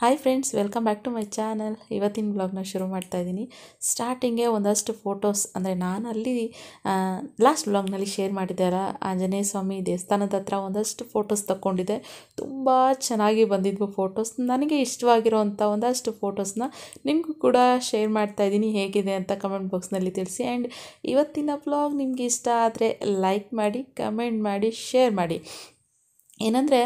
Hi friends welcome back to my channel ಇವತ್ತಿನ ಬ್ಲಾಗ್ನ ಶುರು ಮಾಡ್ತಾ ಇದ್ದೀನಿ ಸ್ಟಾರ್ಟಿಂಗೇ ಒಂದಷ್ಟು ಫೋಟೋಸ್ ಅಂದರೆ ನಾನು ಅಲ್ಲಿ ಲಾಸ್ಟ್ ಬ್ಲಾಗ್ನಲ್ಲಿ ಶೇರ್ ಮಾಡಿದ್ದೆ ಅಲ್ಲ ಆಂಜನೇಯ ಸ್ವಾಮಿ ದೇವಸ್ಥಾನದ ಹತ್ರ ಒಂದಷ್ಟು ಫೋಟೋಸ್ ತಗೊಂಡಿದ್ದೆ ತುಂಬ ಚೆನ್ನಾಗಿ ಬಂದಿದ್ವು ಫೋಟೋಸ್ ನನಗೆ ಇಷ್ಟವಾಗಿರೋವಂಥ ಒಂದಷ್ಟು ಫೋಟೋಸ್ನ ನಿಮಗೂ ಕೂಡ ಶೇರ್ ಮಾಡ್ತಾ ಇದ್ದೀನಿ ಹೇಗಿದೆ ಅಂತ ಕಮೆಂಟ್ ಬಾಕ್ಸ್ನಲ್ಲಿ ತಿಳಿಸಿ ಆ್ಯಂಡ್ ಇವತ್ತಿನ ಬ್ಲಾಗ್ ನಿಮಗೆ ಇಷ್ಟ ಆದರೆ ಲೈಕ್ ಮಾಡಿ ಕಮೆಂಟ್ ಮಾಡಿ ಶೇರ್ ಮಾಡಿ ಏನಂದರೆ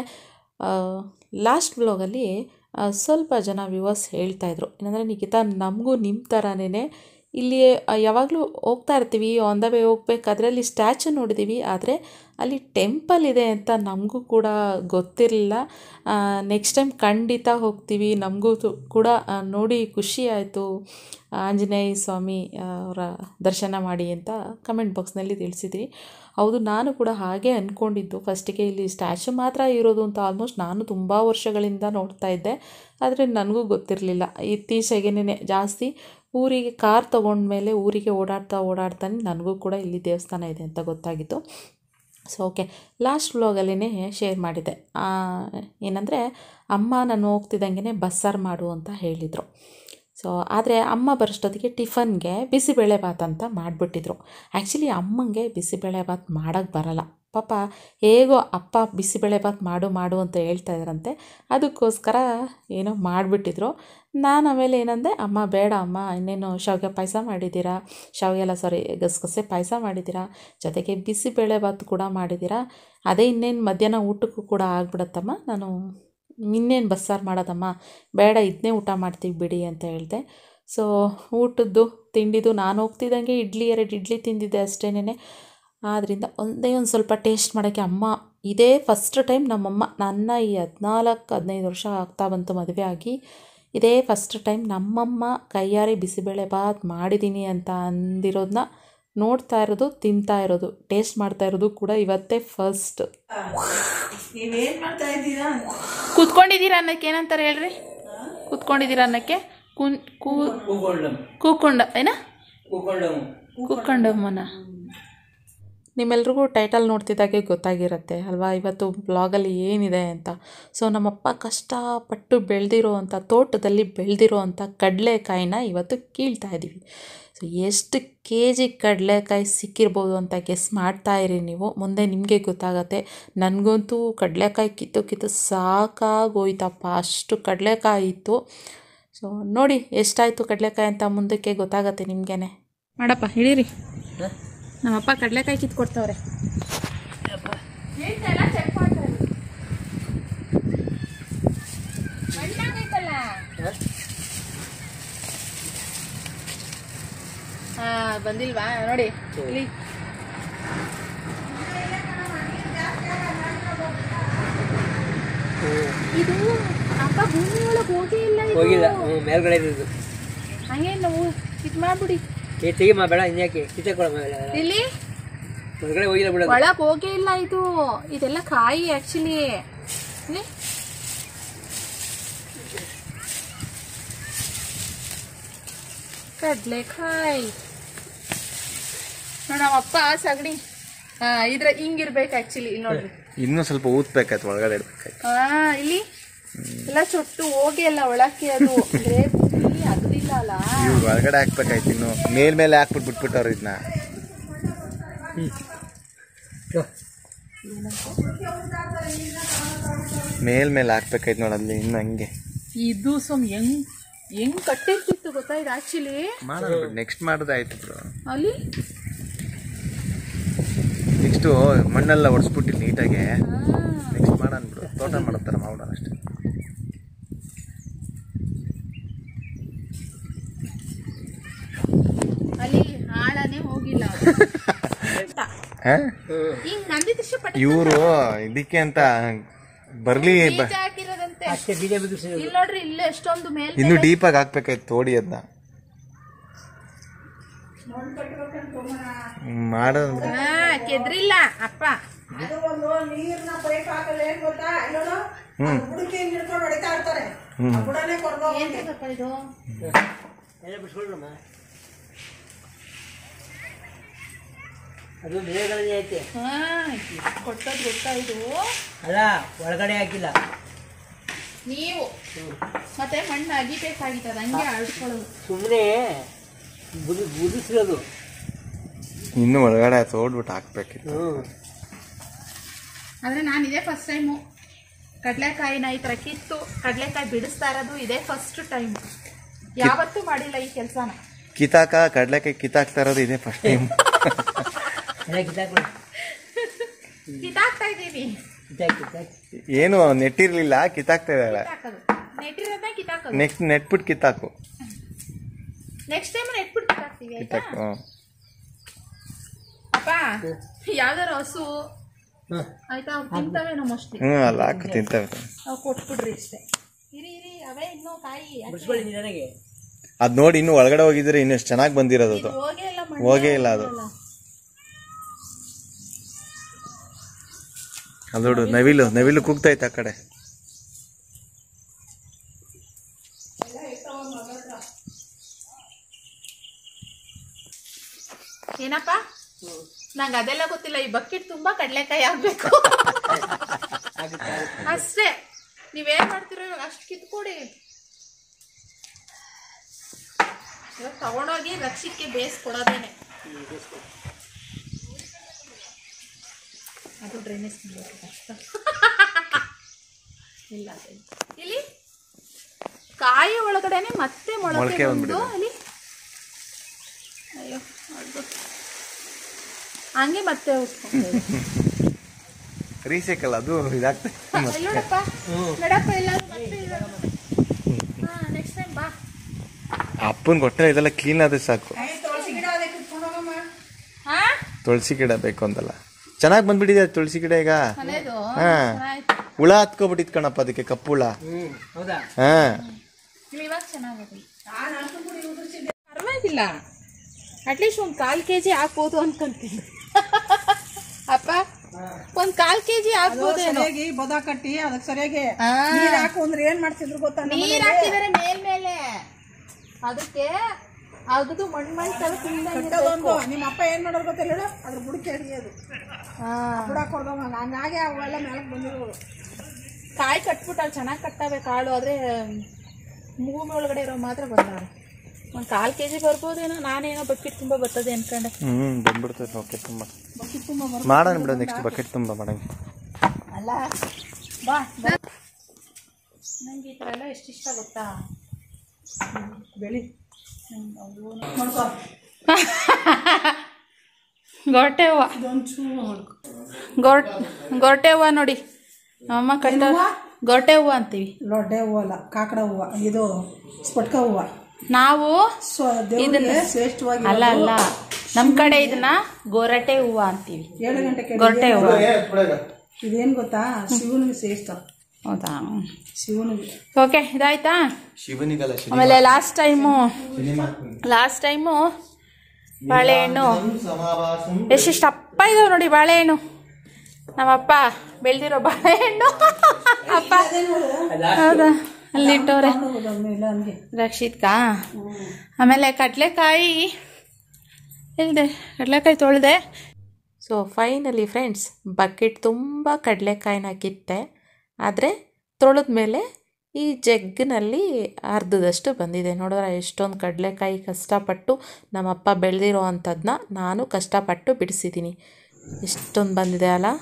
ಲಾಸ್ಟ್ ಬ್ಲಾಗಲ್ಲಿ ಆ, ಸ್ವಲ್ಪ ಜನ ವ್ಯೂವರ್ಸ್ ಹೇಳ್ತಾಯಿದ್ರು ಏನಂದರೆ ನಿಖಿತಾ ನಮಗೂ ನಿಮ್ಮ ಥರನೇ ಇಲ್ಲಿ ಯಾವಾಗಲೂ ಹೋಗ್ತಾ ಇರ್ತೀವಿ ಆನ್ ದ ವೇ ಹೋಗ್ಬೇಕಾದ್ರೆ ಅಲ್ಲಿ ಸ್ಟ್ಯಾಚು ನೋಡಿದ್ದೀವಿ ಆದರೆ ಅಲ್ಲಿ ಟೆಂಪಲ್ ಇದೆ ಅಂತ ನಮಗೂ ಕೂಡ ಗೊತ್ತಿರಲಿಲ್ಲ ನೆಕ್ಸ್ಟ್ ಟೈಮ್ ಖಂಡಿತ ಹೋಗ್ತೀವಿ ನಮಗೂ ಕೂಡ ಆ, ನೋಡಿ ಖುಷಿ ಆಯಿತು ಆಂಜನೇಯ ಸ್ವಾಮಿ ಅವರ ದರ್ಶನ ಮಾಡಿ ಅಂತ ಕಮೆಂಟ್ ಬಾಕ್ಸ್ನಲ್ಲಿ ತಿಳಿಸಿದ್ರಿ ಹೌದು ನಾನು ಕೂಡ ಹಾಗೆ ಅಂದ್ಕೊಂಡಿದ್ದು ಫಸ್ಟಿಗೆ ಇಲ್ಲಿ ಸ್ಟ್ಯಾಚು ಮಾತ್ರ ಇರೋದು ಅಂತ ಆಲ್ಮೋಸ್ಟ್ ನಾನು ತುಂಬ ವರ್ಷಗಳಿಂದ ನೋಡ್ತಾ ಇದ್ದೆ ಆದರೆ ನನಗೂ ಗೊತ್ತಿರಲಿಲ್ಲ ಇತ್ತೀಚೆಗೇನೆ ಜಾಸ್ತಿ ಊರಿಗೆ ಕಾರ್ ತೊಗೊಂಡ್ಮೇಲೆ ಊರಿಗೆ ಓಡಾಡ್ತಾ ಓಡಾಡ್ತಾನೆ ನನಗೂ ಕೂಡ ಇಲ್ಲಿ ದೇವಸ್ಥಾನ ಇದೆ ಅಂತ ಗೊತ್ತಾಗಿತ್ತು ಸೊ ಓಕೆ ಲಾಸ್ಟ್ ವ್ಲಾಗಲ್ಲೇ ಶೇರ್ ಮಾಡಿದ್ದೆ ಏನಂದರೆ ಅಮ್ಮ ನಾನು ಹೋಗ್ತಿದ್ದಂಗೆ ಬಸ್ಸಾರು ಮಾಡು ಅಂತ ಹೇಳಿದರು ಸೊ ಆದರೆ ಅಮ್ಮ ಬರೋಷ್ಟೊತ್ತಿಗೆ ಟಿಫನ್ಗೆ ಬಿಸಿಬೇಳೆ ಭಾತ್ ಅಂತ ಮಾಡಿಬಿಟ್ಟಿದ್ರು ಆ್ಯಕ್ಚುಲಿ ಅಮ್ಮಂಗೆ ಬಿಸಿಬೇಳೆ ಭಾತ್ ಮಾಡೋಕ್ಕೆ ಬರಲ್ಲ ಪಾಪ ಹೇಗೋ ಅಪ್ಪ ಬಿಸಿಬೇಳೆ ಭಾತ್ ಮಾಡು ಮಾಡು ಅಂತ ಹೇಳ್ತಾ ಇದ್ರಂತೆ ಅದಕ್ಕೋಸ್ಕರ ಏನೋ ಮಾಡಿಬಿಟ್ಟಿದ್ರು ನಾನು ಆಮೇಲೆ ಏನಂದೆ ಅಮ್ಮ ಬೇಡ ಅಮ್ಮ ಇನ್ನೇನು ಶಾವಿಗೆ ಪಾಯಸ ಮಾಡಿದ್ದೀರಾ ಶಾವಿಗೆ ಎಲ್ಲ ಸಾರಿ ಗಸಗಸೆ ಪಾಯಸ ಮಾಡಿದ್ದೀರಾ ಜೊತೆಗೆ ಬಿಸಿಬೇಳೆ ಭಾತ್ ಕೂಡ ಮಾಡಿದ್ದೀರಾ ಅದೇ ಇನ್ನೇನು ಮಧ್ಯಾಹ್ನ ಊಟಕ್ಕೂ ಕೂಡ ಆಗ್ಬಿಡತ್ತಮ್ಮ ನಾನು ಇನ್ನೇನು ಬಸ್ಸಾರು ಮಾಡೋದಮ್ಮ ಬೇಡ ಇದನ್ನೇ ಊಟ ಮಾಡ್ತೀವಿ ಬಿಡಿ ಅಂತ ಹೇಳಿದೆ ಸೊ ಊಟದ್ದು ತಿಂಡಿದು ನಾನು ಹೋಗ್ತಿದ್ದಂಗೆ ಇಡ್ಲಿ ಎರಡು ಇಡ್ಲಿ ತಿಂದಿದ್ದೆ ಅಷ್ಟೇನೆ ಆದ್ದರಿಂದ ಒಂದೇ ಒಂದು ಸ್ವಲ್ಪ ಟೇಸ್ಟ್ ಮಾಡೋಕ್ಕೆ ಅಮ್ಮ ಇದೇ ಫಸ್ಟ್ ಟೈಮ್ ನಮ್ಮಮ್ಮ ನನ್ನ ಈ ಹದಿನಾಲ್ಕು ಹದಿನೈದು ವರ್ಷ ಆಗ್ತಾ ಬಂತು ಮದುವೆ ಆಗಿ ಇದೇ ಫಸ್ಟ್ ಟೈಮ್ ನಮ್ಮಮ್ಮ ಕೈಯಾರೆ ಬಿಸಿಬೇಳೆ ಭಾತ್ ಮಾಡಿದ್ದೀನಿ ಅಂತ ಅಂದಿರೋದನ್ನ ನೋಡ್ತಾ ಇರೋದು ತಿಂತಾ ಇರೋದು ಟೇಸ್ಟ್ ಮಾಡ್ತಾ ಇರೋದು ಕೂಡ ಇವತ್ತೇ ಫಸ್ಟ್ ನೀವೇನ್ ಮಾಡ್ತಾ ಇದ್ದೀರಾ ಕೂತ್ಕೊಂಡಿದ್ದೀರಾ ಅನ್ನಕ್ಕೆ ಏನಂತಾರೆ ಹೇಳ್ರಿ ಕೂತ್ಕೊಂಡಿದ್ದೀರಾ ಅನ್ನಕ್ಕೆ ಕುನ್ ಕೂ ಕೂಗೊಂಡಮ್ ಕೂಕೊಂಡ ಏನ ಕೂಗೊಂಡಮ್ ಕೂತ್ಕೊಂಡಮ್ಮನ ನಿಮ್ಮೆಲ್ರಿಗೂ ಟೈಟಲ್ ನೋಡ್ತಿದ್ದಾಗೆ ಗೊತ್ತಾಗಿರುತ್ತೆ ಅಲ್ವಾ ಇವತ್ತು ಬ್ಲಾಗಲ್ಲಿ ಏನಿದೆ ಅಂತ ಸೊ ನಮ್ಮಪ್ಪ ಕಷ್ಟಪಟ್ಟು ಬೆಳೆದಿರೋ ಅಂಥ ತೋಟದಲ್ಲಿ ಬೆಳೆದಿರೋ ಅಂಥ ಕಡಲೆಕಾಯಿನ ಇವತ್ತು ಕೀಳ್ತಾ ಇದ್ದೀವಿ ಸೊ ಎಷ್ಟು ಕೆ ಜಿ ಕಡಲೆಕಾಯಿ ಸಿಕ್ಕಿರ್ಬೋದು ಅಂತ ಗೆಸ್ ಮಾಡ್ತಾ ಇರಿ ನೀವು ಮುಂದೆ ನಿಮಗೆ ಗೊತ್ತಾಗತ್ತೆ ನನಗಂತೂ ಕಡಲೆಕಾಯಿ ಕಿತ್ತು ಕಿತ್ತು ಸಾಕಾಗೋಯ್ತಪ್ಪ ಅಷ್ಟು ಕಡಲೆಕಾಯಿ ಇತ್ತು ಸೊ ನೋಡಿ ಎಷ್ಟಾಯಿತು ಕಡಲೆಕಾಯಿ ಅಂತ ಮುಂದಕ್ಕೆ ಗೊತ್ತಾಗತ್ತೆ ನಿಮಗೇನೆ ಮಾಡಪ್ಪ ಹೇಳಿರಿ ನಮ್ಮಪ್ಪ ಕಡಲೆಕಾಯಿ ಕಿತ್ಕೊಡ್ತಾವ್ರೆ ಹಾ ಬಂದಿಲ್ವಾ ನೋಡಿ ಇಲ್ಲಿ ಇದು ಅಪ್ಪ ಭೂಮಿ ಒಳಗೆ ಹೋಗೇ ಇಲ್ಲ ಇದು. ಹೋಗಿಲ್ಲ ಹ್ಞೂ ಮೇಲ್ಗಡೆ ಇದ್ದು ಹಂಗೆ ನಾವು ಇದು ಮಾಡ್ಬಿಡಿ ಏ ತೆಗಿಮ್ಮ ಬೇಡ ಇನ್ಯಾಕೆ ಕಿತ್ತೆ ಕೊಡಮ್ಮ ಇಲ್ಲಿ ಹೊರಗಡೆ ಹೋಗಿಲ್ಲ ಬಿಡೋದು ಒಳಗ್ ಹೋಗೇ ಇಲ್ಲ ಇದು ಇದೆಲ್ಲ ಕಾಯಿ ಆಕ್ಚುಲಿ ಕಡ್ಲೆಕಾಯಿ ನೋಡ್ ನಮ್ಮಪ್ಪ ಸಗಣಿ ಆ, ಇದ್ರ ಹಿಂಗಿರ್ಬೇಕು ಆಕ್ಚುಲಿ ಇಲ್ಲಿ ನೋಡ್ರಿ ಇನ್ನೂ ಸ್ವಲ್ಪ ಊದ್ಬೇಕಾಯ್ತು ಒಳಗಡೆ ಇಡ್ಬೇಕಾಯ್ತು ಹಾ ಇಲ್ಲಿ ಎಲ್ಲ ಚೊಟ್ಟು ಹೋಗಿ ಅಲ್ಲ ಒಳಕ್ಕೆ ಅದು ಅಂದ್ರೆ ಭೂಮಿ ಅಗದಿಲ್ಲ ಅಲ್ಲ ಇವ್ರು ಒಳಗಡೆ ಹಾಕ್ಬೇಕಾಯ್ತು ಇನ್ನು ಮೇಲ್ ಮೇಲೆ ಹಾಕ್ಬಿಟ್ಟು ಬಿಟ್ಬಿಟ್ಟವ್ರು ಇದನ್ನ ಮೇಲ್ ಮೇಲೆ ಹಾಕ್ಬೇಕಾಯ್ತು ನೋಡಲ್ಲಿ ಇನ್ನು ಹಂಗೆ ಇದು ಸುಮ್ ಹೆಂಗ್ ಹೆಂಗ್ ಕಟ್ಟಿರ್ತಿತ್ತು ಗೊತ್ತಾ ಇದು ಆಕ್ಚುಲಿ ಮಾಡೋಣ ನೆಕ್ಸ್ಟ್ ಮಾಡೋದಾಯ್ತು ಬ್ರೋ ಅಲ್ಲಿ ನೆಕ್ಸ್ಟು ಮಣ್ಣೆಲ್ಲ ಒಡ್ಸ್ಬಿಟ್ಟು ನೀಟಾಗೆ ನೆಕ್ಸ್ಟ್ ಮಾಡೋಣ ಬಿಡು ತೋಟ ಮಾಡೋ ಥರ ಮಾಡೋಣ ಅಷ್ಟೇ ಅಲ್ಲಿ ಹಾಳನೇ ಹೋಗಿಲ್ಲ ಹಿಂಗ್ ನಂದಿದ ಪಟ್ಟ ಇವರು ಇದಕ್ಕೆ ಅಂತ ಬರ್ಲಿ ಬ- ಬೀಜ ಹಾಕಿರೋದಂತೆ ಅಷ್ಟೇ ಬೀಜ ಬಿದ್ದು ಇಲ್ಲಿ ನೋಡ್ರಿ ಇಲ್ಲೇ ಎಷ್ಟೊಂದು ಮೇಲ್ ಇನ್ನೂ ಡೀಪಾಗಿ ಹಾಕ್ಬೇಕಾಯ್ತು ತೋಡಿ ಅದನ್ನ ಮಾಡೋದು ಹಾ ಕೆದ್ರಿಲ್ಲ ಅಪ್ಪ ಏನ್ರಿಗಪ್ಪ ಇದು ಎಲ್ಲ ಬಿಡ್ಸ್ಕೊಳ್ರಮ್ಮ ಅದು ಮೇಲ್ಗಡೆ ಐತೆ ಹಾ ಕೊಟ್ಟದ್ ಗೊತ್ತಾ ಇದು ಅಲ್ಲ ಒಳಗಡೆ ಹಾಕಿಲ್ಲ ನೀವು ಮತ್ತೆ ಮಣ್ಣು ಅಗಿಬೇಕಾಗಿತ್ತದ ಹಂಗೆ ಆಡ್ಕೊಳ್ಳೋದು ಸುಮ್ಮನೆ ಬುದಿ ಬುದಿಸಿರೋದು ಇನ್ನು ಒಳಗಡೆ ತೋಡ್ಬಿಟ್ಟು ಹಾಕ್ಬೇಕಿತ್ತು ಹ್ಞೂ ಆದರೆ ನಾನು ಇದೇ ಫಸ್ಟ್ ಟೈಮು ಕಡಲೆಕಾಯಿನ ಈ ಥರ ಕಿತ್ತು ಕಡಲೆಕಾಯಿ ಬಿಡಿಸ್ತಾ ಇರೋದು ಇದೇ ಫಸ್ಟ್ ಟೈಮ್ ಯಾವತ್ತೂ ಮಾಡಿಲ್ಲ ಈ ಕೆಲಸನ ಕಿತಾಕ ಕಡ್ಲೆಕಾಯಿ ಕಿತ್ತಾಕ್ತಾ ಇರೋದು ಇದೆ ಫಸ್ಟ್ ಟೈಮ್ ಎಲ್ಲ ಕಿತ್ತಾಕ್ಬಿಡು ಕಿತ್ತಾಕ್ತಾ ಇದ್ದೀವಿ ಕಿತ್ತಾಕ್ ಕಿತ್ತಾಕ್ ಏನು ನೆಟ್ಟಿರ್ಲಿಲ್ಲ ಕಿತ್ತಾಕ್ತಾ ಇದ್ದಾಳೆ ಕಿತ್ತಾಕೋದು ನೆಟ್ಟಿರೋದನ್ನ ಕಿತ್ತಾಕೋದು ನೆಕ್ಸ್ಟ್ ನೆಟ್ಬಿಟ್ಟು ಕಿತ್ತಾಕು ನೆಕ್ಸ್ಟ್ ಟೈಮ್ ನೆಟ್ಬಿಟ್ಟು ಕಿತ್ತಾಕ್ತೀವಿ ಆಯ್ತಾ ಕಿತ್ತಾಕು ಹ್ಮ್. ಅಪ್ಪ ಯಾವ್ದಾರು ಹಸು ಹಾಂ ಆಯ್ತಾ ಅವು ತಿಂತವೇನೋ ಮೋಸ್ಟ್ಲಿ ಹ್ಞೂ ಅಲ್ಲ ಹಾಕು ತಿಂತವೆ ಅವು ಕೊಟ್ಬಿಡ್ರಿ ಅಷ್ಟೇ ಇರಿ ಇರಿ ಅವೇ ಇನ್ನೂ ಕಾಯಿ ಯಾಕೆ? ಬಿಡಿಸ್ಕೊಳ್ಳಿ ನಿಧಾನಾಗೆ ಅದ್ ನೋಡಿ ಇನ್ನು ಒಳಗಡೆ ಹೋಗಿದ್ರೆ ಇನ್ನು ಎಷ್ಟು ಚೆನ್ನಾಗಿ ಬಂದಿರೋದು ಅದು ಇದು ಹೋಗೇ ಇಲ್ಲ ಮಣ್ಣೇ ಹೋಗೇ ಇಲ್ಲ ಅದು. ಹೋಗಲ್ಲ. ಅಲ್ಲಿ ನೋಡು ನವಿಲು ನವಿಲು ಕೂಗ್ತೈತೆ ಆ ಕಡೆ ಏನಪ್ಪ ನಂಗೆ ಅದೆಲ್ಲ ಗೊತ್ತಿಲ್ಲ ಈ ಬಕೆಟ್ ತುಂಬಾ ಕಡಲೆಕಾಯಿ ಆಗ್ಬೇಕು ಅಷ್ಟೇ ನೀವೇನ್ ಮಾಡ್ತಿರೋ ಇವಾಗ ಅಷ್ಟು ಕಿತ್ಕೊಡಿ ಇವಾಗ ತಗೊಂಡೋಗಿ ರಕ್ಷಿಕ್ಕೆ ಬೇಯಿಸ್ಕೊಡೋದೇನೆ ಅದು ಡ್ರೈನೇಜ್ ಇಲ್ಲ ಅದೇನು. ಇಲ್ಲಿ ಕಾಯಿ ಒಳಗಡೆನೆ ಮತ್ತೆ ಮೊಳಕೆ ಮೊಳಕೆ ಬಂದು ಬಂದ್ಬಿಟ್ಟಿದೆ. ಅಲ್ಲಿ ಅಯ್ಯೋ ಅದು ಹಂಗೆ ಮತ್ತೆ ಉಸ್ಕೊಂಡು ರೀಸೈಕಲ್ ಅದು ಇದಾಗ್ತದೆ ನೋಡಪ್ಪ ನಡಪ್ಪ ಎಲ್ಲಾದ್ರೂ ಮತ್ತೆ ಹಾ ನೆಕ್ಸ್ಟ್ ಟೈಮ್ ಬಾ ಅಪ್ಪನ ಕೊಟ್ಟರೆ ಇದೆಲ್ಲ ಕ್ಲೀನ್ ಆದ್ರೆ ಸಾಕು ಹಾ ತುಳಸಿ ಗಿಡ ಬೇಕು ಅಂತಲ್ಲ ಚೆನ್ನಾಗಿ ಬಂದ್ಬಿಟ್ಟಿದೆ ಅದು ತುಳಸಿ ಗಿಡ ಈಗ ಮನೆದು ಹಾ ಚೆನ್ನಾಯ್ತು ಹುಳ ಹತ್ಕೊಬಿಟ್ಟಿತ್ ಕಣಪ್ಪ ಅದಕ್ಕೆ ಕಪ್ಪು ಹುಳ ಹ್ಞೂ ಹೌದಾ ಹಾ ನೀವು ಇವಾಗ ಚೆನ್ನಾಗಿ ಪರವಾಗಿಲ್ಲ ಅಟ್ಲೀಸ್ಟ್ ಒಂದು ಕಾಲು ಕೆ ಜಿ ಹಾಕ್ಬೋದು ಅನ್ಕೊಂತೀನಿ ಅಪ್ಪ ಒಂದು ಕಾಲು ಕೆ ಜಿ ಹಾಕ್ಬೋದೇನೋ ಸರಿಯಾಗಿ ಬದ ಕಟ್ಟಿ ಅದಕ್ಕೆ ಸರಿಯಾಗಿ ಹಾ. ನೀರ್ ಹಾಕು ಅಂದ್ರೆ ಏನ್ ಮಾಡ್ತಿದ್ರು ಗೊತ್ತಾ ನಮ್ಮ ನೀರ್ ಹಾಕಿದರೆ ಮೇಲ್ಮೇಲೆ ಅದಕ್ಕೆ ಅದು ಮಣ್ಣು ಮಣ್ಣು ತರ ಕಟ್ಟೋದೊಂದು ನಿಮ್ಮ ಅಪ್ಪ ಏನ್ ಮಾಡೋದು ಗೊತ್ತಿಲ್ಲ ಹೇಳು ಅದ್ರ ಬುಡಕ್ಕೆ ಹಿಡಿಯೋದು ಬುಡಕ್ ಹೊಡೆದವ ಹಂಗಾಗಿ ಅವೆಲ್ಲ ಮೇಲಕ್ ಬಂದಿರೋದು ಕಾಯಿ ಕಟ್ಬಿಟ್ಟು ಅಲ್ಲಿ ಚೆನ್ನಾಗಿ ಕಟ್ಟಾವೆ ಕಾಳು ಆದರೆ ಭೂಮಿ ಒಳಗಡೆ ಇರೋ ಮಾತ್ರ ಬಂದವ್ರೆ ಒಂದು ಕಾಲು ಕೆ ಜಿ ಬರ್ಬೋದೇನೋ ನಾನೇನೋ ಬಕೆಟ್ ತುಂಬ ಬರ್ತದೆ ಅನ್ಕೊಂಡೆ ಹ್ಮ್ ಬಂದ್ಬಿಡ್ತದೆ ಓಕೆ ತುಂಬ ಮಾಡೋಣ ಬಿಡು ನೆಕ್ಸ್ಟ್ ಬಕೆಟ್ ತುಂಬ ಮಾಡಂಗೆ ಅಲ್ಲ ಬಾ ಬಾ ನಂಗೆ ಈ ಥರ ಎಲ್ಲ ಎಷ್ಟು ಇಷ್ಟ ಗೊತ್ತಾ ಬೆಳಿ ಗೊರಟೆ ಹೂವು ಗೊರ್ ಗೊರಟೆ ಹೂವು ನೋಡಿ ನಮ್ಮಮ್ಮ ಕಟ್ಟ ಗೊರಟೆ ಹೂವು ಅಂತೀವಿ ಲೊಡ್ಡೆ ಹೂವು ಅಲ್ಲ ಕಾಕಡ ಹೂವು ಇದು ಸ್ಫಟಿಕ ಹೂವು ನಾವು ಸ್ವ ದೇವರಿಗೆ ಶ್ರೇಷ್ಠವಾಗಿ ಅಲ್ಲ ಅಲ್ಲ ನಮ್ಮ ಕಡೆ ಇದನ್ನ ಗೊರಟೆ ಹೂವು ಅಂತೀವಿ ಏಳು ಗಂಟೆ ಗೊರಟೆ ಹೂವು ಇದೇನ್ ಗೊತ್ತಾ ಶಿವನಿಗೆ ಶ್ರೇಷ್ಠ ಹೌದಾ ಶಿವನಿಗೆ ಓಕೆ ಇದಾಯ್ತಾ ಶಿವನಿಗಲ್ಲ ಆಮೇಲೆ ಲಾಸ್ಟ್ ಟೈಮು ಲಾಸ್ಟ್ ಟೈಮು ಬಾಳೆಹಣ್ಣು ಎಷ್ಟೆಷ್ಟು ಅಪ್ಪ ಇದಾವೆ ನೋಡಿ ಬಾಳೆಹಣ್ಣು ನಮ್ಮಪ್ಪ ಬೆಳೆದಿರೋ ಬಾಳೆಹಣ್ಣು ಅಪ್ಪ ಹೌದಾ ಅಲ್ಲಿಟ್ಟವ್ರೆ ಇಲ್ಲ ಹಂಗೆ ರಕ್ಷಿತ್ಕಾ ಆಮೇಲೆ ಕಡಲೆಕಾಯಿ ಇಲ್ಲದೆ ಕಡಲೆಕಾಯಿ ತೊಳೆದೆ ಸೊ ಫೈನಲಿ ಫ್ರೆಂಡ್ಸ್ ಬಕೆಟ್ ತುಂಬ ಕಡಲೆಕಾಯಿನ ಕಿತ್ತೆ ಆದರೆ ತೊಳೆದ ಮೇಲೆ ಈ ಜಗ್ಗಿನಲ್ಲಿ ಅರ್ಧದಷ್ಟು ಬಂದಿದೆ ನೋಡಿದ್ರೆ ಎಷ್ಟೊಂದು ಕಡಲೆಕಾಯಿ ಕಷ್ಟಪಟ್ಟು ನಮ್ಮಪ್ಪ ಬೆಳೆದಿರೋ ಅಂಥದ್ದನ್ನ ನಾನು ಕಷ್ಟಪಟ್ಟು ಬಿಡಿಸಿದ್ದೀನಿ ಎಷ್ಟೊಂದು ಬಂದಿದೆ ಅಲ್ಲ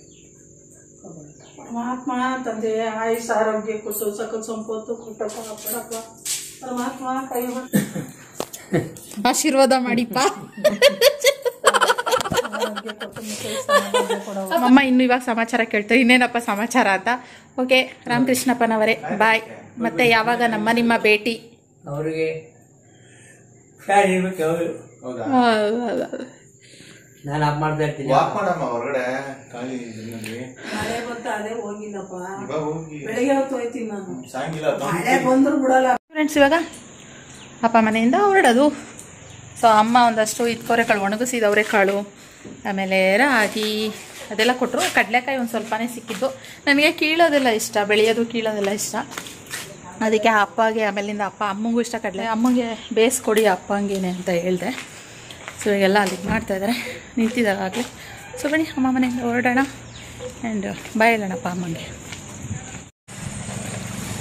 ಪರಮಾತ್ಮ ತಂದೆ ಆಯುಷ್ ಆರೋಗ್ಯ ಕುಸು ಸಕಲ ಸಂಪತ್ತು ಕುಟಪ್ಪ ಪಡಪ್ಪ ಪರಮಾತ್ಮ ಕೈ ಆಶೀರ್ವಾದ ಮಾಡಿಪ್ಪ ಅಮ್ಮ ಇನ್ನು ಇವಾಗ ಸಮಾಚಾರ ಕೇಳ್ತಾರೆ ಇನ್ನೇನಪ್ಪ ಸಮಾಚಾರ ಅಂತ ಓಕೆ ರಾಮಕೃಷ್ಣಪ್ಪನವರೇ ಬಾಯ್ ಮತ್ತೆ ಯಾವಾಗ ನಮ್ಮ ನಿಮ್ಮ ಭೇಟಿ ಅವರಿಗೆ ಫ್ಯಾನ್ ಇರ್ಬೇಕು ಅವರು ನಾನು ಆಫ್ ಮಾಡ್ತಾ ಇರ್ತೀನಿ ವಾಕ್ ಮಾಡಮ್ಮ ಹೊರಗಡೆ ಖಾಲಿ ಇದರಲ್ಲಿ ಮಳೆ ಬಂತ ಅದೇ ಹೋಗಿಲ್ಲಪ್ಪ ಇವಾಗ ಹೋಗಿ ಬೆಳಿಗ್ಗೆ ಹೊತ್ತು ಹೋಯ್ತೀನಿ ನಾನು ಸಾಯಂಕಾಲ ಮಳೆ ಬಂದ್ರು ಬಿಡಲ್ಲ ಫ್ರೆಂಡ್ಸ್ ಇವಾಗ ಅಪ್ಪ ಮನೆಯಿಂದ ಹೊರಡೋದು ಸೊ ಅಮ್ಮ ಒಂದಷ್ಟು ಇದ್ಕೋರೆ ಕಾಳು ಒಣಗಿಸಿದ ಅವರೆಕಾಳು ಆಮೇಲೆ ರಾಗಿ ಅದೆಲ್ಲ ಕೊಟ್ಟರು ಕಡಲೆಕಾಯಿ ಒಂದು ಸ್ವಲ್ಪನೇ ಸಿಕ್ಕಿದ್ದು ನನಗೆ ಕೀಳೋದೆಲ್ಲ ಇಷ್ಟ ಬೆಳೆಯೋದು ಕೀಳೋದೆಲ್ಲ ಇಷ್ಟ ಅದಕ್ಕೆ ಅಪ್ಪಗೆ ಆಮೇಲಿಂದ ಅಪ್ಪ ಅಮ್ಮಂಗೂ ಇಷ್ಟ ಕಡಲೆ ಅಮ್ಮಂಗೆ ಬೇಯಿಸ್ಕೊಡಿ ಅಪ್ಪಂಗೇನೆ ಅಂತ ಹೇಳಿದೆ ಸೊ ಈಗೆಲ್ಲ ಅಲ್ಲಿಗೆ ಮಾಡ್ತಾಯಿದ್ದಾರೆ ನಿಂತಿದ್ದಾರೆ ಆಗಲೇ ಸೊ ಬನ್ನಿ ಅಮ್ಮ ಮನೆಯಿಂದ ಹೊರಡೋಣ ಆ್ಯಂಡ್ ಬಾಯ್ ಹೇಳೋಣಪ್ಪ ಅಮ್ಮಂಗೆ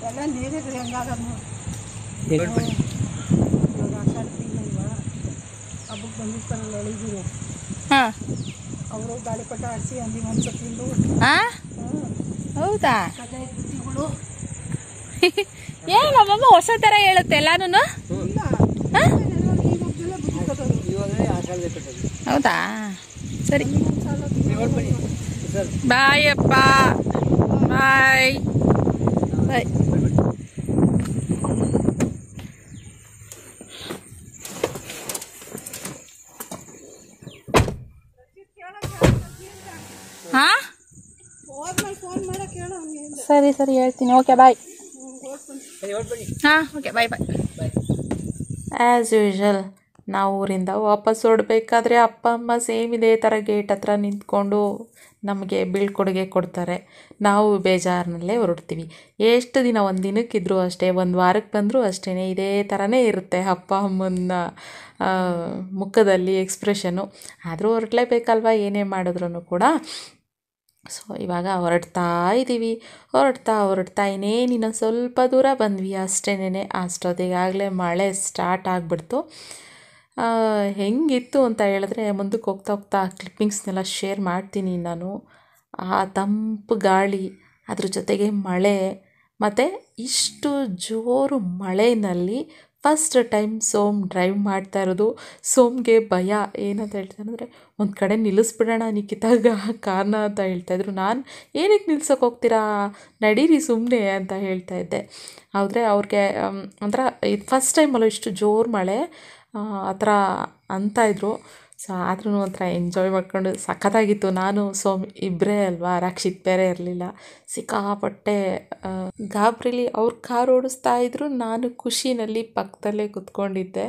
ಎಲ್ಲ ನೀರಿದ್ರೆ ಹೆಂಗಾಗದ ನೋಡಿ ಇವಾಗ ಆಷಾಢ ತಿಂಗಳಿಲ್ವಾ ಹಬ್ಬಕ್ಕೆ ಬಂದಿರ್ತಾರಲ್ಲ ಎಳಿದಿರು ಹಾಂ ಅವರು ಗಾಳಿಪಟ ಆಡಿಸಿ ಅಲ್ಲಿ ಒಂದು ತಿಂದು ಹಾಂ ಹೌದಾ ಕಡ್ಲೆ ಬುತ್ತಿಗಳು ಏನು ನಮ್ಮಮ್ಮ ಹೊಸ ಥರ ಹೇಳುತ್ತೆ ಎಲ್ಲಾನು ಇಲ್ಲ ಈ ಮಕ್ಕಳೆಲ್ಲ ಬುದ್ಧಿ ಕಟ್ಟೋದು ಇವಾಗಲೇ ಆಷಾಢದ ಕಟ್ಟೋದು ಹೌದಾ ಸರಿ ಸರ್ ಬಾಯ್ ಅಪ್ಪ ಬಾಯ್ ಬಾಯ್ ಹಾ ಹೋದ್ಮೇಲೆ ಫೋನ್ ಮಾಡಕ್ಕೆ ಹೇಳು ಅವ್ನಿಗೆ ಸರಿ ಸರಿ ಹೇಳ್ತೀನಿ ಓಕೆ ಬಾಯ್ ಸರಿ ಹೊರಟ್ಬನ್ನಿ ಹಾಂ okay bye bye as usual ನಾವು ಊರಿಂದ ವಾಪಸ್ ಹೊರಡ್ಬೇಕಾದ್ರೆ ಅಪ್ಪ ಅಮ್ಮ ಸೇಮ್ ಇದೇ ಥರ ಗೇಟ್ ಹತ್ರ ನಿಂತ್ಕೊಂಡು ನಮಗೆ ಬೀಳ್ಕೊಡುಗೆ ಕೊಡ್ತಾರೆ ನಾವು ಬೇಜಾರಿನಲ್ಲೇ ಹೊರಡ್ತೀವಿ ಎಷ್ಟು ದಿನ ಒಂದು ದಿನಕ್ಕಿದ್ರು ಅಷ್ಟೇ ಒಂದು ವಾರಕ್ಕೆ ಬಂದರೂ ಅಷ್ಟೇ ಇದೇ ಥರನೇ ಇರುತ್ತೆ ಅಪ್ಪ ಅಮ್ಮನ ಆ, ಮುಖದಲ್ಲಿ ಎಕ್ಸ್ಪ್ರೆಷನ್ನು ಆದರೂ ಹೊರಡ್ಲೇಬೇಕಲ್ವ ಏನೇ ಮಾಡಿದ್ರು ಕೂಡ ಸೊ ಇವಾಗ ಹೊರಡ್ತಾ ಇದ್ದೀವಿ ಹೊರಡ್ತಾ ಹೊರಡ್ತಾ ಇನ್ನೇನಿನ್ನ ಸ್ವಲ್ಪ ದೂರ ಬಂದ್ವಿ ಅಷ್ಟೇನೆ ಅಷ್ಟೊತ್ತಿಗಾಗಲೇ ಮಳೆ ಸ್ಟಾರ್ಟ್ ಆಗಿಬಿಡ್ತು ಹೆಂಗಿತ್ತು ಅಂತ ಹೇಳಿದ್ರೆ ಮುಂದಕ್ಕೆ ಹೋಗ್ತಾ ಹೋಗ್ತಾ ಕ್ಲಿಪ್ಪಿಂಗ್ಸ್ನೆಲ್ಲ ಶೇರ್ ಮಾಡ್ತೀನಿ ನಾನು ಆ ತಂಪು ಗಾಳಿ ಅದ್ರ ಜೊತೆಗೆ ಮಳೆ ಮತ್ತು ಇಷ್ಟು ಜೋರು ಮಳೆಯಲ್ಲಿ ಫಸ್ಟ್ ಟೈಮ್ ಸೋಮ್ ಡ್ರೈವ್ ಮಾಡ್ತಾ ಇರೋದು ಸೋಮ್ಗೆ ಭಯ ಏನಂತ ಹೇಳ್ತಾರೆ ಅಂದರೆ ಒಂದು ಕಡೆ ನಿಲ್ಲಿಸ್ಬಿಡೋಣ ನಿಕ್ಕಿತಾಗ ಕಾರ್ನ ಅಂತ ಹೇಳ್ತಾಯಿದ್ರು ನಾನು ಏನಕ್ಕೆ ನಿಲ್ಸೋಕೆ ಹೋಗ್ತೀರಾ ನಡೀರಿ ಸುಮ್ಮನೆ ಅಂತ ಹೇಳ್ತಾ ಇದ್ದೆ ಆದರೆ ಅವ್ರಿಗೆ ಆಮ್, ಒಂಥರ ಇದು ಫಸ್ಟ್ ಟೈಮಲ್ಲೂ ಇಷ್ಟು ಜೋರು ಮಳೆ ಆ ಆ ಥರ ಅಂತ ಇದ್ರು ಸೊ ಆದ್ರೂ ಒಂಥರ ಎಂಜಾಯ್ ಮಾಡ್ಕೊಂಡು ಸಖತ್ತಾಗಿತ್ತು ನಾನು ಸೋಮ್ ಇಬ್ಬರೇ ಅಲ್ವಾ ರಕ್ಷಿತ್ ಬೇರೆ ಇರಲಿಲ್ಲ ಸಿಕ್ಕಾಪಟ್ಟೆ ಆ, ಗಾಬರಿಲಿ ಅವ್ರು ಕಾರ್ ಓಡಿಸ್ತಾ ಇದ್ರು ನಾನು ಖುಷಿನಲ್ಲಿ ಪಕ್ಕದಲ್ಲೇ ಕುತ್ಕೊಂಡಿದ್ದೆ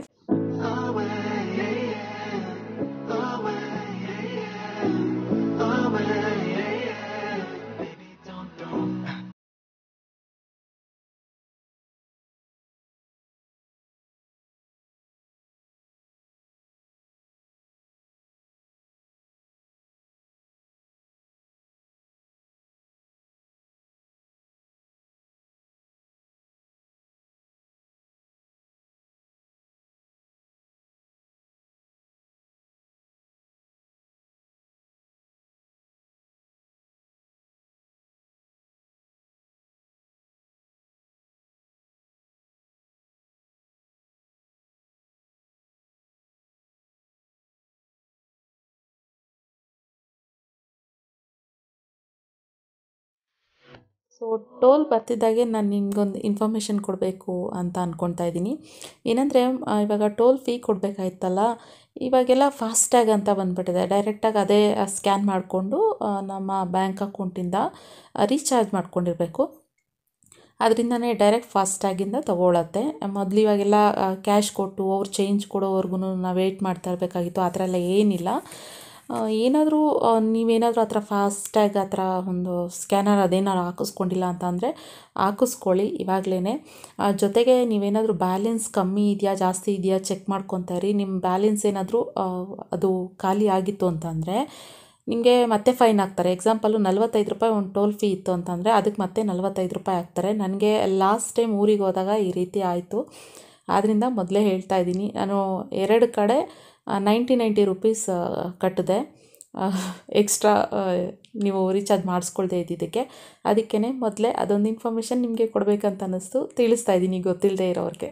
ಸೊ ಟೋಲ್ ಬರ್ತಿದ್ದಾಗೆ ನಾನು ನಿಮ್ಗೊಂದು ಇನ್ಫಾರ್ಮೇಷನ್ ಕೊಡಬೇಕು ಅಂತ ಅಂದ್ಕೊಳ್ತಾ ಇದ್ದೀನಿ ಏನಂದರೆ ಇವಾಗ ಟೋಲ್ ಫೀ ಕೊಡಬೇಕಾಯ್ತಲ್ಲ ಇವಾಗೆಲ್ಲ ಫಾಸ್ಟ್ಯಾಗ್ ಅಂತ ಬಂದ್ಬಿಟ್ಟಿದೆ ಡೈರೆಕ್ಟಾಗಿ ಅದೇ ಸ್ಕ್ಯಾನ್ ಮಾಡಿಕೊಂಡು ನಮ್ಮ ಬ್ಯಾಂಕ್ ಅಕೌಂಟಿಂದ ರೀಚಾರ್ಜ್ ಮಾಡ್ಕೊಂಡಿರಬೇಕು ಅದರಿಂದನೇ ಡೈರೆಕ್ಟ್ ಫಾಸ್ಟ್ಯಾಗಿಂದ ತೊಗೊಳತ್ತೆ ಮೊದಲು ಇವಾಗೆಲ್ಲ ಕ್ಯಾಶ್ ಕೊಟ್ಟು ಅವ್ರು ಚೇಂಜ್ ಕೊಡೋವರೆಗೂ ನಾವು ವೆಯ್ಟ್ ಮಾಡ್ತಾ ಇರಬೇಕಾಗಿತ್ತು ಆ ಥರ ಎಲ್ಲ ಏನಿಲ್ಲ ಏನಾದರೂ ನೀವೇನಾದರೂ ಆ ಥರ ಫಾಸ್ಟ್ಯಾಗ್ ಆ ಥರ ಒಂದು ಸ್ಕ್ಯಾನರ್ ಅದೇನಾದ್ರು ಹಾಕಿಸ್ಕೊಂಡಿಲ್ಲ ಅಂತ ಅಂದರೆ ಹಾಕಿಸ್ಕೊಳ್ಳಿ ಇವಾಗಲೇ ಜೊತೆಗೆ ನೀವೇನಾದರೂ ಬ್ಯಾಲೆನ್ಸ್ ಕಮ್ಮಿ ಇದೆಯಾ ಜಾಸ್ತಿ ಇದೆಯಾ ಚೆಕ್ ಮಾಡ್ಕೊತಾ ಇರಿ ನಿಮ್ಮ ಬ್ಯಾಲೆನ್ಸ್ ಏನಾದರೂ ಅದು ಖಾಲಿ ಆಗಿತ್ತು ಅಂತಂದರೆ ನಿಮಗೆ ಮತ್ತೆ ಫೈನ್ ಹಾಕ್ತಾರೆ ಎಕ್ಸಾಂಪಲು ನಲ್ವತ್ತೈದು ರೂಪಾಯಿ ಒಂದು ಟೋಲ್ ಫೀ ಇತ್ತು ಅಂತಂದರೆ ಅದಕ್ಕೆ ಮತ್ತೆ ನಲ್ವತ್ತೈದು ರೂಪಾಯಿ ಹಾಕ್ತಾರೆ ನನಗೆ ಲಾಸ್ಟ್ ಟೈಮ್ ಊರಿಗೆ ಹೋದಾಗ ಈ ರೀತಿ ಆಯಿತು ಆದ್ದರಿಂದ ಮೊದಲೇ ಹೇಳ್ತಾ ಇದ್ದೀನಿ ನಾನು ಎರಡು ಕಡೆ ನೈಂಟಿ ನೈಂಟಿ ರುಪೀಸ್ ಕಟ್ಟಿದೆ ಎಕ್ಸ್ಟ್ರಾ ನೀವು ರೀಚಾರ್ಜ್ ಮಾಡಿಸ್ಕೊಳ್ದೇ ಇದ್ದಿದ್ದಕ್ಕೆ ಅದಕ್ಕೇ ಮೊದಲೇ ಅದೊಂದು ಇನ್ಫಾರ್ಮೇಷನ್ ನಿಮಗೆ ಕೊಡಬೇಕಂತ ಅನ್ನಿಸ್ತು ತಿಳಿಸ್ತಾ ಇದ್ದೀನಿ ಗೊತ್ತಿಲ್ಲದೆ ಇರೋರಿಗೆ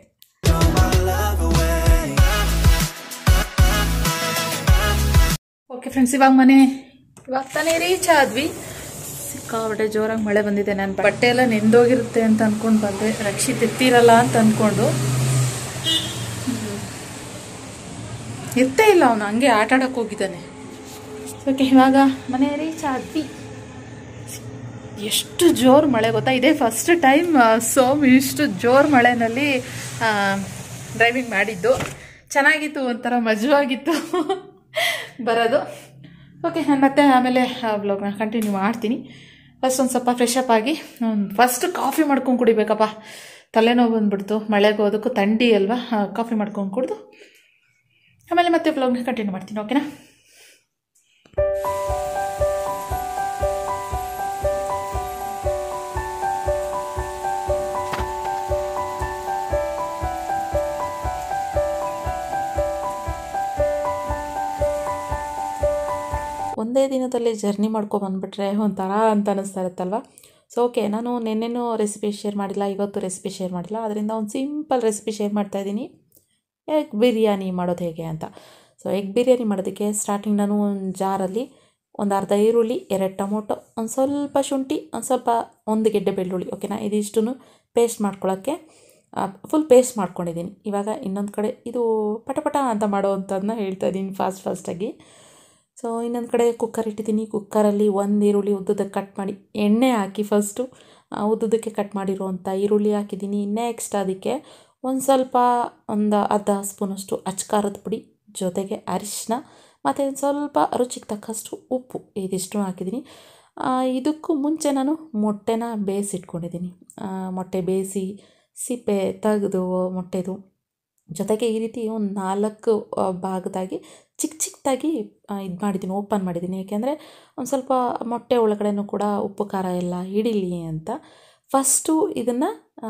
ಓಕೆ ಫ್ರೆಂಡ್ಸ್ ಇವಾಗ ಮನೆ ಇವಾಗ ತಾನೇ ರೀಚ್ ಆದ್ವಿ ಸಿಕ್ಕಾಪಟ್ಟೆ ಜೋರಾಗಿ ಮಳೆ ಬಂದಿದೆ ನಾನು ಬಟ್ಟೆ ಎಲ್ಲ ನೆಂದೋಗಿರುತ್ತೆ ಅಂತ ಅನ್ಕೊಂಡು ಬಂದೆ ರಕ್ಷಿತ್ ಎತ್ತಿರಲ್ಲ ಅಂತ ಅಂದ್ಕೊಂಡು ಎತ್ತೇ ಇಲ್ಲ ಅವನು ಹಂಗೆ ಆಟ ಆಡಕ್ಕೆ ಹೋಗಿದ್ದಾನೆ ಓಕೆ ಇವಾಗ ಮನೆ ರೀಚ್ ಆದ್ವಿ ಎಷ್ಟು ಜೋರು ಮಳೆ ಗೊತ್ತಾ ಇದೇ ಫಸ್ಟ್ ಟೈಮ್ ಸೋಮ್ ಇಷ್ಟು ಜೋರು ಮಳೆನಲ್ಲಿ ಡ್ರೈವಿಂಗ್ ಮಾಡಿದ್ದು ಚೆನ್ನಾಗಿತ್ತು ಒಂಥರ ಮಜವಾಗಿತ್ತು ಬರೋದು ಓಕೆ ನಾನು ಮತ್ತೆ ಆಮೇಲೆ ಬ್ಲಾಗ್ನ ಕಂಟಿನ್ಯೂ ಮಾಡ್ತೀನಿ ಫಸ್ಟ್ ಒಂದು ಸ್ವಲ್ಪ ಫ್ರೆಶ್ ಅಪ್ ಆಗಿ ಫಸ್ಟ್ ಕಾಫಿ ಮಾಡ್ಕೊಂಡು ಕುಡಿಬೇಕಪ್ಪ ತಲೆನೋವು ಬಂದ್ಬಿಡ್ತು ಮಳೆಗೆ ಹೋದಕ್ಕೂ ಥಂಡಿ ಅಲ್ವಾ ಕಾಫಿ ಮಾಡ್ಕೊಂಡು ಕುಡಿದು ಆಮೇಲೆ ಮತ್ತೆ ಬ್ಲಾಗ್ನ ಕಂಟಿನ್ಯೂ ಮಾಡ್ತೀನಿ ಓಕೆನಾ ಒಂದೇ ದಿನದಲ್ಲಿ ಜರ್ನಿ ಮಾಡ್ಕೊಬಂದ್ಬಿಟ್ರೆ ಒಂಥರ ಅಂತ ಅನ್ನಿಸ್ತಾ ಇರುತ್ತಲ್ವ ಸೊ ಓಕೆ ನಾನು ನಿನ್ನೆನೂ ರೆಸಿಪಿ ಶೇರ್ ಮಾಡಿಲ್ಲ ಇವತ್ತು ರೆಸಿಪಿ ಶೇರ್ ಮಾಡಿಲ್ಲ ಅದರಿಂದ ಒಂದು ಸಿಂಪಲ್ ರೆಸಿಪಿ ಶೇರ್ ಮಾಡ್ತಾಯಿದ್ದೀನಿ ಎಗ್ ಬಿರಿಯಾನಿ ಮಾಡೋದು ಹೇಗೆ ಅಂತ ಸೊ ಎಗ್ ಬಿರಿಯಾನಿ ಮಾಡೋದಕ್ಕೆ ಸ್ಟಾರ್ಟಿಂಗ್ ನಾನು ಒಂದು ಜಾರಲ್ಲಿ ಒಂದು ಅರ್ಧ ಈರುಳ್ಳಿ ಎರಡು ಟೊಮೊಟೊ ಒಂದು ಸ್ವಲ್ಪ ಶುಂಠಿ ಒಂದು ಸ್ವಲ್ಪ ಒಂದು ಗೆಡ್ಡೆ ಬೆಳ್ಳುಳ್ಳಿ ಓಕೆನಾ ಇದಿಷ್ಟನ್ನು ಪೇಸ್ಟ್ ಮಾಡ್ಕೊಳ್ಳೋಕ್ಕೆ ಫುಲ್ ಪೇಸ್ಟ್ ಮಾಡ್ಕೊಂಡಿದ್ದೀನಿ ಇವಾಗ ಇನ್ನೊಂದು ಕಡೆ ಇದು ಪಟಪಟ ಅಂತ ಮಾಡೋವಂಥದ್ದನ್ನ ಹೇಳ್ತಾ ಇದ್ದೀನಿ ಫಾಸ್ಟ್ ಫಾಸ್ಟಾಗಿ ಸೊ ಇನ್ನೊಂದು ಕಡೆ ಕುಕ್ಕರ್ ಇಟ್ಟಿದ್ದೀನಿ ಕುಕ್ಕರಲ್ಲಿ ಒಂದು ಈರುಳ್ಳಿ ಉದ್ದದಕ್ಕೆ ಕಟ್ ಮಾಡಿ ಎಣ್ಣೆ ಹಾಕಿ ಫಸ್ಟು ಉದ್ದದಕ್ಕೆ ಕಟ್ ಮಾಡಿರುವಂಥ ಈರುಳ್ಳಿ ಹಾಕಿದ್ದೀನಿ ನೆಕ್ಸ್ಟ್ ಅದಕ್ಕೆ ಒಂದು ಸ್ವಲ್ಪ ಒಂದು ಅರ್ಧ ಸ್ಪೂನಷ್ಟು ಅಚ್ಕಾರದ ಪುಡಿ ಜೊತೆಗೆ ಅರಿಶಿನ ಮತ್ತು ಒಂದು ಸ್ವಲ್ಪ ರುಚಿಗೆ ತಕ್ಕಷ್ಟು ಉಪ್ಪು ಇದಿಷ್ಟು ಹಾಕಿದ್ದೀನಿ ಆ, ಇದಕ್ಕೂ ಮುಂಚೆ ನಾನು ಮೊಟ್ಟೆನ ಬೇಯಿಸಿಟ್ಕೊಂಡಿದ್ದೀನಿ ಆ, ಮೊಟ್ಟೆ ಬೇಯಿಸಿ ಸಿಪ್ಪೆ ತೆಗೆದು ಮೊಟ್ಟೆದು ಜೊತೆಗೆ ಈ ರೀತಿ ಒಂದು ನಾಲ್ಕು ಆ, ಭಾಗದಾಗಿ ಚಿಕ್ಕ ಚಿಕ್ಕದಾಗಿ ಇದು ಮಾಡಿದ್ದೀನಿ ಓಪನ್ ಮಾಡಿದ್ದೀನಿ ಏಕೆಂದರೆ ಒಂದು ಸ್ವಲ್ಪ ಮೊಟ್ಟೆ ಒಳಗಡೆನೂ ಕೂಡ ಉಪ್ಪು ಖಾರ ಎಲ್ಲ ಹಿಡಿಲಿ ಅಂತ ಫಸ್ಟು ಇದನ್ನು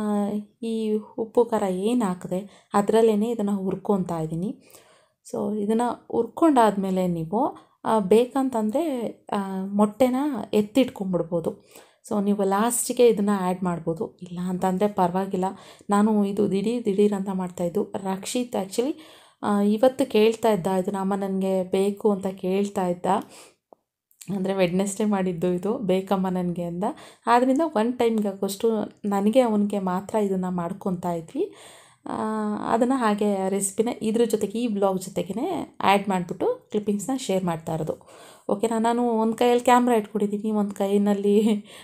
ಈ ಉಪ್ಪು ಖಾರ ಏನು ಹಾಕಿದೆ ಅದರಲ್ಲೇ ಇದನ್ನು ಹುರ್ಕೊತಾ ಇದ್ದೀನಿ ಸೊ ಇದನ್ನು ಹುರ್ಕೊಂಡಾದ್ಮೇಲೆ ನೀವು ಆ, ಬೇಕಂತಂದರೆ ಆ, ಮೊಟ್ಟೆನ ಎತ್ತಿಟ್ಕೊಂಡ್ಬಿಡ್ಬೋದು ಸೊ ನೀವು ಲಾಸ್ಟಿಗೆ ಇದನ್ನು ಆ್ಯಡ್ ಮಾಡ್ಬೋದು ಇಲ್ಲ ಅಂತಂದರೆ ಪರವಾಗಿಲ್ಲ ನಾನು ಇದು ದಿಢೀರ್ ದಿಢೀರ್ ಅಂತ ಮಾಡ್ತಾಯಿದ್ದು ರಕ್ಷಿತ್ ಆ್ಯಕ್ಚುಲಿ ಇವತ್ತು ಕೇಳ್ತಾ ಇದ್ದ ಇದನ್ನ ಅಮ್ಮ ನನಗೆ ಬೇಕು ಅಂತ ಕೇಳ್ತಾ ಇದ್ದ ಅಂದರೆ ವೆಡ್ನೆಸ್ಡೇ ಮಾಡಿದ್ದು ಇದು ಬೇಕಮ್ಮ ನನಗೆ ಅಂದ ಆದ್ದರಿಂದ ಒನ್ ಟೈಮ್ಗೆ ಆಗೋಷ್ಟು ನನಗೆ ಅವನಿಗೆ ಮಾತ್ರ ಇದನ್ನು ಮಾಡ್ಕೊತಾ ಇದ್ವಿ ಅದನ್ನು ಹಾಗೆ ರೆಸಿಪಿನ ಇದ್ರ ಜೊತೆಗೆ ಈ ಬ್ಲಾಗ್ ಜೊತೆಗೇ ಆ್ಯಡ್ ಮಾಡಿಬಿಟ್ಟು ಕ್ಲಿಪ್ಪಿಂಗ್ಸ್ನ ಶೇರ್ ಮಾಡ್ತಾ ಇರೋದು ಓಕೆನಾ ನಾನು ಒಂದು ಕೈಯಲ್ಲಿ ಕ್ಯಾಮ್ರಾ ಇಟ್ಕೊಂಡಿದ್ದೀನಿ ಒಂದು ಕೈಯಲ್ಲಿ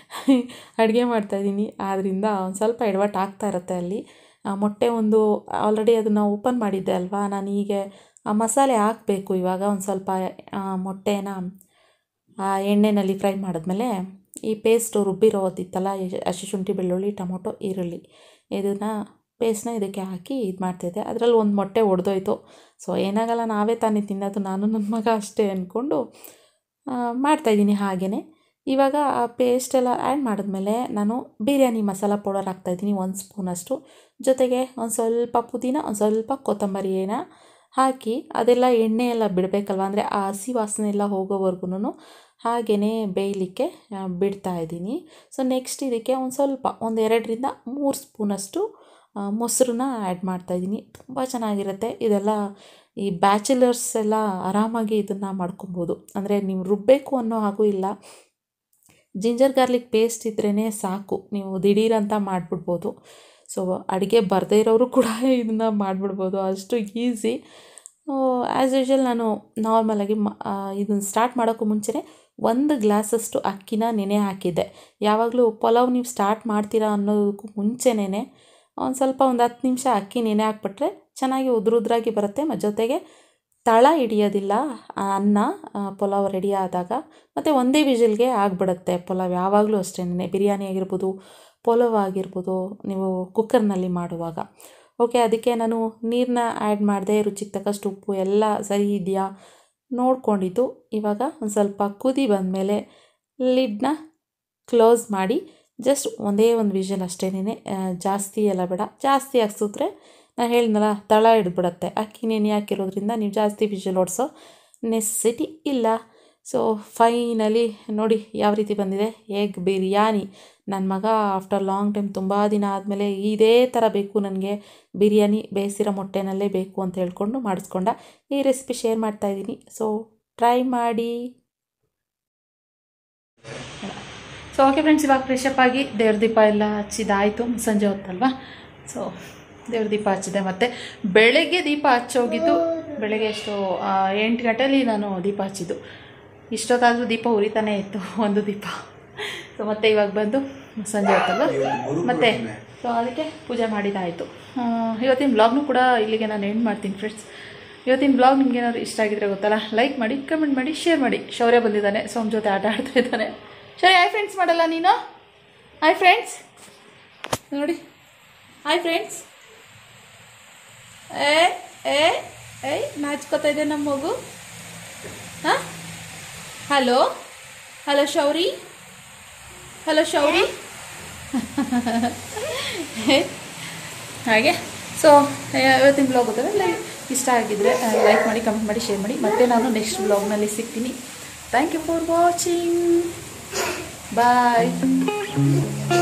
ಅಡುಗೆ ಮಾಡ್ತಾಯಿದ್ದೀನಿ ಆದ್ದರಿಂದ ಒಂದು ಸ್ವಲ್ಪ ಎಡವಟ್ಟು ಆಗ್ತಾ ಇರುತ್ತೆ ಅಲ್ಲಿ ಆ, ಮೊಟ್ಟೆ ಒಂದು ಆಲ್ರೆಡಿ ಅದನ್ನು ಓಪನ್ ಮಾಡಿದ್ದೆ ಅಲ್ವಾ ನಾನು ಹೀಗೆ ಆ ಮಸಾಲೆ ಹಾಕಬೇಕು ಇವಾಗ ಒಂದು ಸ್ವಲ್ಪ ಆ, ಮೊಟ್ಟೆನ ಆ ಎಣ್ಣೆಯಲ್ಲಿ ಫ್ರೈ ಮಾಡಿದ್ಮೇಲೆ ಈ ಪೇಸ್ಟು ರುಬ್ಬಿರೋದಿತ್ತಲ್ಲ ಈ ಹಸಿ ಶುಂಠಿ ಬೆಳ್ಳುಳ್ಳಿ ಟೊಮೊಟೊ ಈರುಳ್ಳಿ ಇದನ್ನು ಪೇಸ್ಟ್ನ ಇದಕ್ಕೆ ಹಾಕಿ ಇದು ಮಾಡ್ತಿದ್ದೆ ಅದರಲ್ಲಿ ಒಂದು ಮೊಟ್ಟೆ ಒಡೆದೋಯ್ತು ಸೊ ಏನಾಗಲ್ಲ ನಾವೇ ತಾನೇ ತಿನ್ನೋದು ನಾನು ನನ್ನ ಮಗ ಅಷ್ಟೇ ಅಂದ್ಕೊಂಡು ಮಾಡ್ತಾಯಿದ್ದೀನಿ ಹಾಗೆಯೇ ಇವಾಗ ಆ ಪೇಸ್ಟೆಲ್ಲ ಆ್ಯಡ್ ಮಾಡಿದ್ಮೇಲೆ ನಾನು ಬಿರಿಯಾನಿ ಮಸಾಲ ಪೌಡರ್ ಹಾಕ್ತಾಯಿದ್ದೀನಿ ಒಂದು ಸ್ಪೂನಷ್ಟು ಜೊತೆಗೆ ಒಂದು ಸ್ವಲ್ಪ ಪುದೀನ ಒಂದು ಸ್ವಲ್ಪ ಕೊತ್ತಂಬರಿನ ಹಾಕಿ ಅದೆಲ್ಲ ಎಣ್ಣೆ ಎಲ್ಲ ಬಿಡಬೇಕಲ್ವ ಅಂದರೆ ಆ ಹಸಿ ವಾಸನೆ ಎಲ್ಲ ಹೋಗೋವರೆಗೂ ಹಾಗೆಯೇ ಬೇಯಲಿಕ್ಕೆ ಆ, ಬಿಡ್ತಾ ಇದ್ದೀನಿ ಸೊ ನೆಕ್ಸ್ಟ್ ಇದಕ್ಕೆ ಒಂದು ಸ್ವಲ್ಪ ಒಂದು ಎರಡರಿಂದ ಮೂರು ಸ್ಪೂನಷ್ಟು ಆ, ಮೊಸರನ್ನ ಆ್ಯಡ್ ಮಾಡ್ತಾಯಿದ್ದೀನಿ ತುಂಬ ಚೆನ್ನಾಗಿರುತ್ತೆ ಇದೆಲ್ಲ ಈ ಬ್ಯಾಚುಲರ್ಸ್ ಎಲ್ಲ ಆರಾಮಾಗಿ ಇದನ್ನು ಮಾಡ್ಕೊಬೋದು ಅಂದರೆ ನೀವು ರುಬ್ಬಬೇಕು ಅನ್ನೋ ಹಾಗೂ ಇಲ್ಲ ಜಿಂಜರ್ ಗಾರ್ಲಿಕ್ ಪೇಸ್ಟ್ ಇದ್ರೇ ಸಾಕು ನೀವು ದಿಢೀರ್ ಅಂತ ಮಾಡಿಬಿಡ್ಬೋದು ಸೊ ಅಡುಗೆ ಬರದೇ ಇರೋರು ಕೂಡ ಇದನ್ನು ಮಾಡಿಬಿಡ್ಬೋದು ಅಷ್ಟು ಈಸಿ ಆ್ಯಸ್ ಯೂಶುವಲ್ ನಾನು ನಾರ್ಮಲಾಗಿ ಮ ಇದನ್ನು ಸ್ಟಾರ್ಟ್ ಮಾಡೋಕ್ಕೂ ಮುಂಚೆನೇ ಒಂದು ಗ್ಲಾಸಷ್ಟು ಅಕ್ಕಿನ ನೆನೆ ಹಾಕಿದ್ದೆ ಯಾವಾಗಲೂ ಪಲಾವ್ ನೀವು ಸ್ಟಾರ್ಟ್ ಮಾಡ್ತೀರಾ ಅನ್ನೋದಕ್ಕೂ ಮುಂಚೆನೇ ಒಂದು ಸ್ವಲ್ಪ ಒಂದು ಹತ್ತು ನಿಮಿಷ ಅಕ್ಕಿ ನೆನೆ ಹಾಕ್ಬಿಟ್ರೆ ಚೆನ್ನಾಗಿ ಉದ್ರುದ್ರಾಗಿ ಬರುತ್ತೆ ಮತ್ತು ಜೊತೆಗೆ ತಳ ಹಿಡಿಯೋದಿಲ್ಲ ಆ ಅನ್ನ ಆ, ಪಲಾವ್ ರೆಡಿ ಆದಾಗ ಮತ್ತು ಒಂದೇ ವಿಷಲ್ಗೆ ಆಗಿಬಿಡುತ್ತೆ ಪಲಾವ್ ಯಾವಾಗಲೂ ಅಷ್ಟೇ ಬಿರಿಯಾನಿ ಆಗಿರ್ಬೋದು ಪಲಾವ್ ಆಗಿರ್ಬೋದು ನೀವು ಕುಕ್ಕರ್ನಲ್ಲಿ ಮಾಡುವಾಗ ಓಕೆ ಅದಕ್ಕೆ ನಾನು ನೀರನ್ನ ಆ್ಯಡ್ ಮಾಡಿದೆ ರುಚಿಗೆ ತಕ್ಕಷ್ಟು ಉಪ್ಪು ಎಲ್ಲ ಸರಿ ಇದೆಯಾ ನೋಡ್ಕೊಂಡಿದ್ದು ಇವಾಗ ಒಂದು ಸ್ವಲ್ಪ ಕುದಿ ಬಂದಮೇಲೆ ಲಿಡ್ನ ಕ್ಲೋಸ್ ಮಾಡಿ ಜಸ್ಟ್ ಒಂದೇ ಒಂದು ವಿಷಲ್ ಅಷ್ಟೇನೆ ಜಾಸ್ತಿ ಎಲ್ಲ ಬೇಡ ಜಾಸ್ತಿ ಹಾಕ್ಸಿದ್ರೆ ನಾನು ಹೇಳಿದ್ನಲ್ಲ ತಳ ಹಿಡ್ಬಿಡತ್ತೆ ಅಕ್ಕಿ ನೆನೆ ಹಾಕಿರೋದ್ರಿಂದ ನೀವು ಜಾಸ್ತಿ ವಿಷಲ್ ಓಡಿಸೋ ನೆಸೆಸಿಟಿ ಇಲ್ಲ ಸೊ ಫೈನಲಿ ನೋಡಿ ಯಾವ ರೀತಿ ಬಂದಿದೆ ಎಗ್ ಬಿರಿಯಾನಿ ನನ್ನ ಮಗ ಆಫ್ಟರ್ ಲಾಂಗ್ ಟೈಮ್ ತುಂಬ ದಿನ ಆದಮೇಲೆ ಇದೇ ಥರ ಬೇಕು ನನಗೆ ಬಿರಿಯಾನಿ ಬೇಯಿಸಿರೋ ಮೊಟ್ಟೆನಲ್ಲೇ ಬೇಕು ಅಂತ ಹೇಳ್ಕೊಂಡು ಮಾಡಿಸ್ಕೊಂಡ ಈ ರೆಸಿಪಿ ಶೇರ್ ಮಾಡ್ತಾಯಿದ್ದೀನಿ ಸೊ ಟ್ರೈ ಮಾಡಿ ಸೊ ಓಕೆ ಫ್ರೆಂಡ್ಸ್ ಇವಾಗ ಫ್ರೆಶಪ್ ಆಗಿ ದೇವ್ರ ದೀಪ ಎಲ್ಲ ಹಚ್ಚಿದಾಯಿತು ಸಂಜೆ ಹೊತ್ತಲ್ವಾ ಸೊ ದೇವ್ರ ದೀಪ ಹಚ್ಚಿದೆ ಮತ್ತು ಬೆಳಗ್ಗೆ ದೀಪ ಹಚ್ಚೋಗಿದ್ದು ಬೆಳಗ್ಗೆ ಎಷ್ಟು ಆ, ಎಂಟು ಗಂಟೆಯಲ್ಲಿ ನಾನು ದೀಪ ಹಚ್ಚಿದ್ದು ಇಷ್ಟೊತ್ತಾದರೂ ದೀಪ ಉರಿತಾನೇ ಇತ್ತು ಒಂದು ದೀಪ ಸೊ ಮತ್ತೆ ಇವಾಗ ಬಂದು ಸಂಜೆ ಹೊತ್ತಲ್ವ ಮತ್ತೆ ಸೊ ಅದಕ್ಕೆ ಪೂಜೆ ಮಾಡಿದಾಯಿತು ಇವತ್ತಿನ ಬ್ಲಾಗ್ನು ಕೂಡ ಇಲ್ಲಿಗೆ ನಾನು ಎಂಡ್ ಮಾಡ್ತೀನಿ ಫ್ರೆಂಡ್ಸ್ ಇವತ್ತಿನ ಬ್ಲಾಗ್ ನಿಮ್ಗೆ ಏನಾದ್ರು ಇಷ್ಟ ಆಗಿದ್ರೆ ಗೊತ್ತಲ್ಲ ಲೈಕ್ ಮಾಡಿ ಕಮೆಂಟ್ ಮಾಡಿ ಶೇರ್ ಮಾಡಿ ಶೌರ್ಯ ಬಂದಿದ್ದಾನೆ ಸೊ ಅವ್ನ ಜೊತೆ ಆಟ ಆಡ್ತಾ ಇದ್ದಾನೆ ಸರಿ ಹಾಯ್ ಫ್ರೆಂಡ್ಸ್ ಮಾಡಲ್ಲ ನೀನು ಹಾಯ್ ಫ್ರೆಂಡ್ಸ್ ನೋಡಿ ಹಾಯ್ ಫ್ರೆಂಡ್ಸ್ ಏ ಏ ಏಯ್ ನಾಚ್ಕೋತಾ ಇದೆ ನಮ್ಮ ಮಗು ಹಾಂ hello hello Shauri hello Shauri ಹಾಗೆ ಸೊ ಇವತ್ತಿನ ಬ್ಲಾಗ್ ಗೊತ್ತಲ್ಲ ಲೈಕ್ ಇಷ್ಟ ಆಗಿದ್ರೆ ಲೈಕ್ ಮಾಡಿ ಕಮೆಂಟ್ ಮಾಡಿ ಶೇರ್ ಮಾಡಿ ಮತ್ತೆ ನಾನು ನೆಕ್ಸ್ಟ್ ಬ್ಲಾಗ್ನಲ್ಲಿ ಸಿಗ್ತೀನಿ thank you for watching bye